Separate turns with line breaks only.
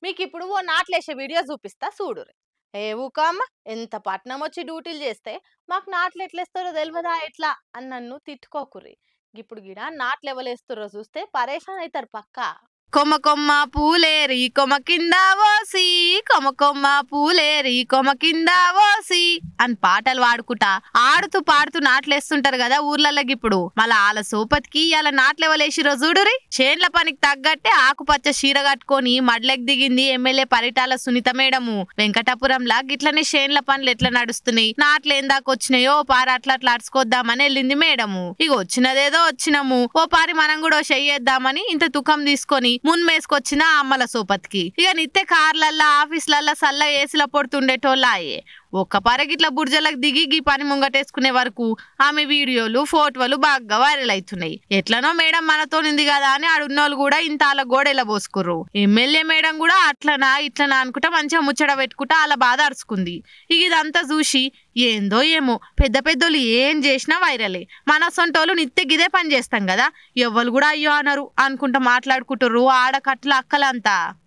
మీకు ఇప్పుడు ఓ నాట్లేసే వీడియో చూపిస్తా చూడుర్రి ఏ ఊకమ్మ ఎంత పట్నం వచ్చి డ్యూటీలు చేస్తే మాకు నాట్లు ఎట్లేస్తారో తెలియదా ఎట్లా అని నన్ను తిట్టుకోకుర్రి ఇప్పుడు గిడ నాట్లు ఎవలేస్తారో చూస్తే పరేషాన్ అవుతారు పక్కా కొమ్మ కొమ్మ పూలేరి కొమ్మ కింద ఓసి కొమ్మ కొమ్మ పూలేరి కొమ్మ కింద ఓసి అని పాటలు పాడుకుంటా ఆడుతూ పాడుతూ నాట్లేస్తుంటారు కదా ఊర్లలోకి ఇప్పుడు మళ్ళా వాళ్ళ సోపతికి ఇలా నాట్లెవలేసిరో చూడురి చేన్ల పనికి తగ్గట్టే ఆకుపచ్చ చీర కట్టుకొని మడ్లెక్ దిగింది ఎమ్మెల్యే పరిటాల సునీత మేడము వెంకటాపురంలా గిట్లనే చేన్ల పనులు ఎట్లా నడుస్తున్నాయి నాట్లు ఏం దాకా వచ్చినాయో ఓ పారి అట్లా అట్లా అడుచుకోద్దామని వెళ్ళింది మేడము ఇక వచ్చినదేదో వచ్చినాము ఓ పారి మనం కూడా ఓ చెయ్యేద్దామని ఇంత తుకం తీసుకొని మున్మేసుకొచ్చిన అమ్మల సోపతికి ఇక నిత్య కార్లల్లా ఆఫీస్లల్లా సల్ల ఏసీల పొడుతుండేటోళ్ళాయే ఒక్క పరగిట్ల బుర్జలకు దిగి గీ పని ముంగటేసుకునే వరకు ఆమె వీడియోలు ఫోటోలు బాగా వైరల్ అవుతున్నాయి ఎట్లనో మేడం మనతో ఉంది కదా అని ఆడున్నోళ్ళు కూడా ఇంత అలా గోడెల పోసుకుర్రు ఎమ్మెల్యే మేడం కూడా అట్లనా ఇట్లనా అనుకుంటా మంచిగా ముచ్చట పెట్టుకుంటా అలా బాధ అరుచుకుంది ఇక ఇదంతా చూసి ఏందో ఏమో పెద్ద పెద్దోళ్ళు ఏం చేసినా వైరలే మన సొంటోళ్ళు నిత్య గిదే పని చేస్తాం కదా ఎవ్వరు కూడా అయ్యో అనరు అనుకుంటా మాట్లాడుకుంటారు ఆడకట్ల అక్కలంతా